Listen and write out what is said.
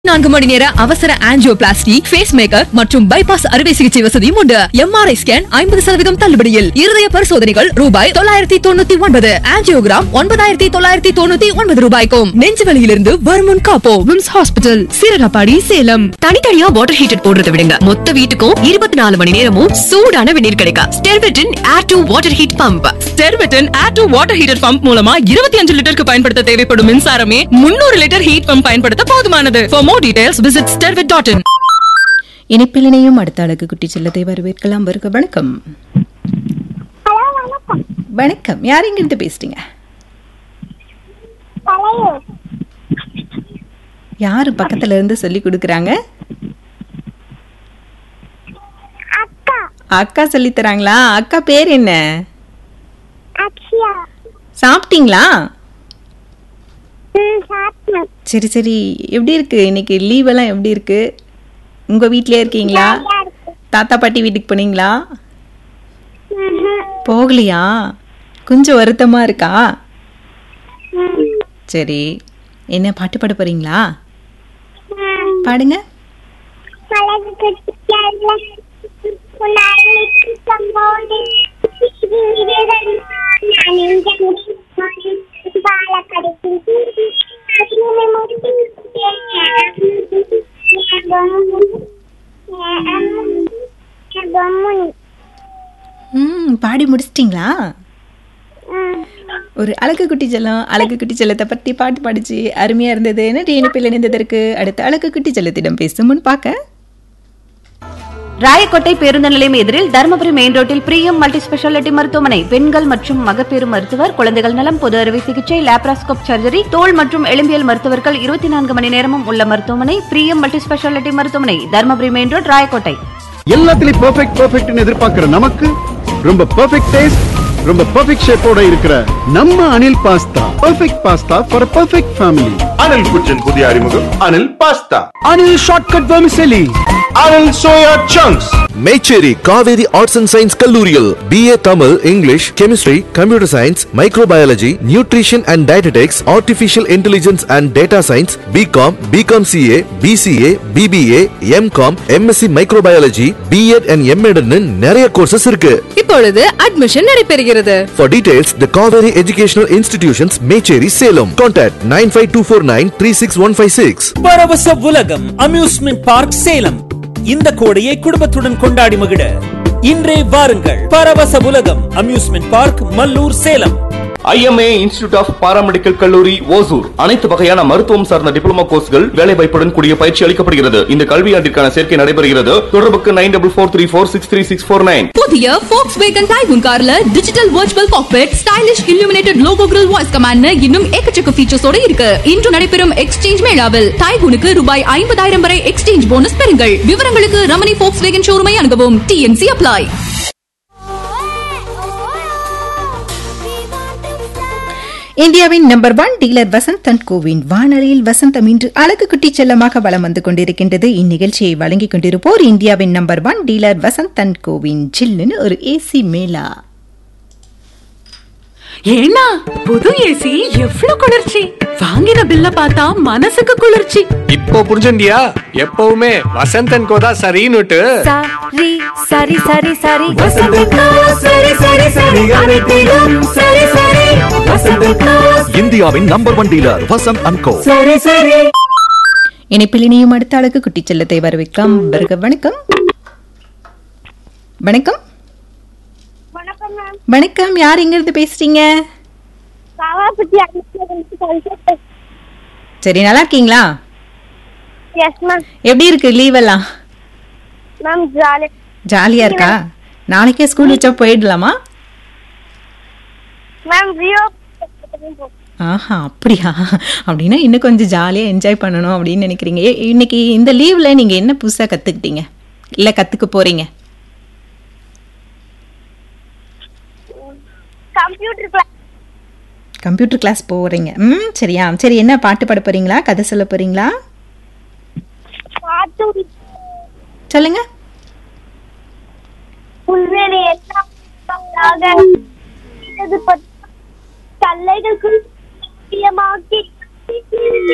நான்கு மணி நேர அவசர ஆஞ்சியோபிளாஸ்டி ஃபேஸ் மேக்கர் மற்றும் பைபாஸ் அறுவை சிகிச்சை வசதியும் உண்டு எம்ஆர்ஐ ஸ்கேன் ஐம்பது சதவீதம் தள்ளுபடியில் இருதய பரிசோதனைகள் ரூபாய் தொள்ளாயிரத்தி தொண்ணூத்தி ஒன்பது ஆஞ்சியோகிராம் ஒன்பதாயிரத்தி தொள்ளாயிரத்தி தொண்ணூத்தி ஒன்பது ரூபாய்க்கும் நெஞ்சு வலியிலிருந்து வருமுன் காப்போ விம்ஸ் ஹாஸ்பிட்டல் சீரகப்பாடி சேலம் தனித்தனியா வாட்டர் ஹீட்டர் போடுறத விடுங்க மொத்த வீட்டுக்கும் இருபத்தி நாலு மணி நேரமும் சூடான வெந்நீர் கிடைக்கும் ஸ்டெர்விட்டின் air to water heat pump ஸ்டெர்விட்டன் air to water heater pump மூலமா இருபத்தி அஞ்சு லிட்டருக்கு பயன்படுத்த தேவைப்படும் மின்சாரமே முன்னூறு லிட்டர் ஹீட் பம்ப் பயன்படுத்த போதுமானது for more details visit Sterwit dot in இணைப்பிலனையும் அடுத்த அழகு குட்டி செல்லத்தை வரவேற்கலாம் வருக வணக்கம் ஹலோ வணக்கம் வணக்கம் யார் இங்கிருந்து பேசுறீங்க தலையூர் யாரு பக்கத்துல இருந்து சொல்லி கொடுக்குறாங்க அக்கா அக்கா சொல்லி தராங்களா அக்கா பேர் என்ன அக்ஷயா சாப்பிட்டீங்களா ம் சாப்பிட்டேன் சரி சரி எப்படி இருக்கு இன்னைக்கு லீவ் எல்லாம் எப்படி இருக்கு உங்க வீட்லயே இருக்கீங்களா நல்லா இருக்கு தாத்தா பாட்டி வீட்டுக்கு போனீங்களா ம்ஹும். போகலையா கொஞ்சம் வருத்தமா இருக்கா ம். சரி என்ன பாட்டு பாட போறீங்களா ம். பாடுங்க அழகு கட்டியால உன் அருளுக்கு சம்போடு சிறிதன் நான் இங்க முடியும் பால கடைக்கும் அதிலே முடித்து பொம்முனி ம் பாடி முடிச்சிட்டிங்களா ம் ஒரு அழகு குட்டி செல்லம் அழகு குட்டி செல்லத்தை பற்றி பாட்டு பாடிச்சு அருமையா இருந்தது நன்றி இணைப்பில் இணைந்ததற்கு அடுத்த அழகு குட்டி செல்லத்திடம் பேசும் முன் பார்க்க ராயக்கோட்டை பேருந்து நிலையம் எதிரில் தருமபுரி மெயின் ரோட்டில் பிரியம் மல்டி ஸ்பெஷாலிட்டி மருத்துவமனை பெண்கள் மற்றும் மகப்பேறு மருத்துவர் குழந்தைகள் நலம் பொது அறுவை சிகிச்சை லேப்ராஸ்கோப் சர்ஜரி தோல் மற்றும் எலும்பியல் மருத்துவர்கள் இருபத்தி நான்கு மணி நேரமும் உள்ள மருத்துவமனை பிரியம் மல்டி ஸ்பெஷாலிட்டி மருத்துவமனை தருமபுரி மெயின் ரோட் ராயக்கோட்டை எல்லாத்துலயும் பெர்ஃபெக்ட் பெர்ஃபெக்ட்னு எதிர்பார்க்கிற நமக்கு ரொம்ப பெர்ஃபெக்ட் டேஸ்ட் ரொம்ப பெர்ஃபெக்ட் ஷேப்போட இருக்கிற நம்ம Anil pasta perfect pasta for perfect family Anil kitchen புதிய அறிமுகம் Anil pasta Anil shortcut vermicelli Anil soya chunks Mecheri Kaveri arts and science கல்லூரியில் BA Tamil English chemistry computer science microbiology nutrition and dietetics artificial intelligence and data science BCom BCom CA BCA BBA MCom MSc microbiology BEd and எம்எட்னு நிறைய courses இருக்கு இப்பொழுது admission நடைபெறுகிறது For details, the Kaveri Educational Institutions, Mecheri, Salem. Contact 95249 பரவச உலகம் amusement park Salem இந்த கோடையை குடும்பத்துடன் கொண்டாடி மகிழ இன்றே வாருங்கள் பரவச உலகம் amusement park Mallur Salem IMA institute of paramedical கல்லூரி ஓசூர் அனைத்து வகையான மருத்துவம் சார்ந்த டிப்ளமோ கோர்ஸ்கள் வேலை வாய்ப்புடன் கூடிய பயிற்சி அளிக்கப்படுகிறது இந்த கல்வியாண்டிற்கான சேர்க்கை நடைபெறுகிறது தொடர்புக்கு nine double four three four six three six four nine புதிய ஃபோக்ஸ் வேகன் டைகுன் கார்ல digital virtual cockpit stylish illuminated logo grille voice command இன்னும் எக்கச்சக்க ஃபீச்சர்ஸோட இருக்கு இன்று நடைபெறும் எக்ஸ்சேஞ்ச் மேளாவில் டைகுனுக்கு ரூபாய் ஐம்பதாயிரம் வரை எக்ஸ்சேஞ்ச் போனஸ் பெறுங்கள் விவரங்களுக்கு ரமணி ஃபோக்ஸ் வேகன் ஷோரூமை அணுகவும் டிஎன்சி அப்ளை இந்தியாவின் number one dealer Vasanth and கோவின் வானொலியில் வசந்தம் இன்று அழகு குட்டி செல்லமாக வலம் வந்து கொண்டிருக்கின்றது இந்நிகழ்ச்சியை வழங்கிக் கொண்டிருப்போர் இந்தியாவின் number one dealer Vasanth and கோவின் ஜில்லுன்னு ஒரு ஏசி மேலா ஏன்னா புது ஏசி எவ்வளவு குளிர்ச்சி வாங்கின பில்ல பார்த்தா மனசுக்கு குளிர்ச்சி இப்போ புரிஞ்சுண்டியா எப்பவுமே வசந்தன் கோதா சரின்னுட்டு சரி சரி சரி சரி வசந்தக்கா சரி சரி சரி அனைத்திலும் சரி சரி வசந்தக்கா இந்தியாவின் number one dealer Vasanth and co சரி சரி இணைப்பில் இனியும் அடுத்த அழகு குட்டி செல்லத்தை வரவேற்கலாம் வருக வணக்கம் வணக்கம் வணக்கம் மேம் வணக்கம் யார் இங்கிருந்து பேசுறீங்க காவாப்பட்டி அனுப்பி சரி நல்லா இருக்கீங்களா எஸ் மேம் எப்படி இருக்கு லீவ் எல்லாம் மேம் ஜாலி ஜாலியா இருக்கா நாளைக்கே ஸ்கூல் வச்சா போயிடலாமா மேம் ரியோ ஆஹா அப்படியா அப்படின்னா இன்னும் கொஞ்சம் ஜாலியாக என்ஜாய் பண்ணணும் அப்படின்னு நினைக்கிறீங்க ஏ, இன்னைக்கு இந்த லீவில் நீங்கள் என்ன புதுசாக கற்றுக்கிட்டீங்க இல்லை கற்றுக்க போகிறீங்க கம்ப்யூட்டர் கிளாஸ் கம்ப்யூட்டர் கிளாஸ் போகிறீங்க ம் சரியா சரி என்ன பாட்டு பாட போகிறீங்களா கதை சொல்ல போகிறீங்களா பார்த்து சொல்லுங்க புல்வெளி எல்லாம் இது பற்றி கல்லைகளுக்கு முக்கியமாக்கி